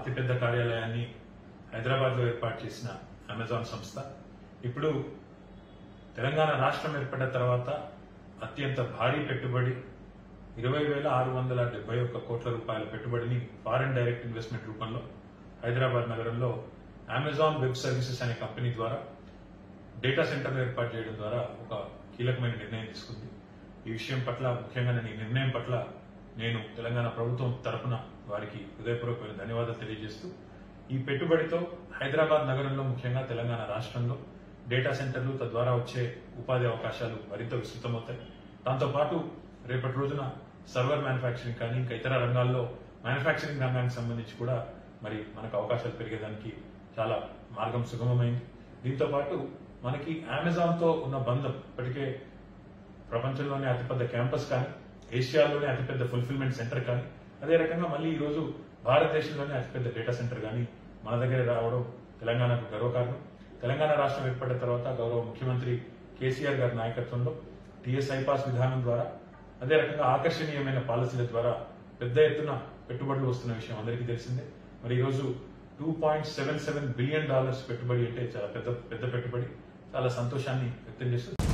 అతిపెద్ద కార్యాలయాన్ని హైదరాబాద్లో ఏర్పాటు చేసిన అమెజాన్ సంస్థ ఇప్పుడు తెలంగాణ రాష్ట్రం ఏర్పడిన తర్వాత అత్యంత భారీ పెట్టుబడి ఇరవై వేల ఆరు వందల డెబ్బై ఒక్క కోట్ల రూపాయల పెట్టుబడిని ఫారెన్ డైరెక్ట్ ఇన్వెస్ట్మెంట్ రూపంలో హైదరాబాద్ నగరంలో అమెజాన్ వెబ్ సర్వీసెస్ అనే కంపెనీ ద్వారా డేటా సెంటర్ ఏర్పాటు చేయడం ద్వారా ఒక కీలకమైన నిర్ణయం తీసుకుంది ఈ విషయం పట్ల ముఖ్యంగా నేను ఈ నిర్ణయం పట్ల నేను తెలంగాణ ప్రభుత్వం తరఫున వారికి హృదయపూర్వకమైన ధన్యవాదాలు తెలియజేస్తూ ఈ పెట్టుబడితో హైదరాబాద్ నగరంలో ముఖ్యంగా తెలంగాణ రాష్ట్రంలో డేటా సెంటర్లు తద్వారా వచ్చే ఉపాధి అవకాశాలు మరింత విస్తృతమవుతాయి దాంతోపాటు రేపటి రోజున సర్వర్ మ్యానుఫ్యాక్చరింగ్ కానీ ఇంకా ఇతర రంగాల్లో మ్యానుఫ్యాక్చరింగ్ రంగానికి సంబంధించి కూడా మరి మనకు అవకాశాలు పెరిగేదానికి చాలా మార్గం సుగమమైంది దీంతో పాటు మనకి అమెజాన్ తో ఉన్న బంధం ఇప్పటికే ప్రపంచంలోనే అతిపెద్ద క్యాంపస్ కానీ ఏషియాలోనే అతిపెద్ద ఫుల్ఫిల్మెంట్ సెంటర్ కానీ అదే రకంగా మళ్ళీ ఈ రోజు భారతదేశంలోనే అతిపెద్ద డేటా సెంటర్ కానీ మన దగ్గర రావడం తెలంగాణకు గర్వకారణం తెలంగాణ రాష్ట్రం ఏర్పడిన తర్వాత గౌరవ ముఖ్యమంత్రి కేసీఆర్ గారి నాయకత్వంలో టీఎస్ ఐపాస్ విధానం ద్వారా అదే రకంగా ఆకర్షణీయమైన పాలసీల ద్వారా పెద్ద ఎత్తున పెట్టుబడులు వస్తున్న విషయం అందరికీ తెలిసిందే మరి ఈ రోజు two point seven seven billion dollars పెట్టుబడి అంటే చాలా పెద్ద పెద్ద పెట్టుబడి చాలా సంతోషాన్ని వ్యక్తం చేస్తుంది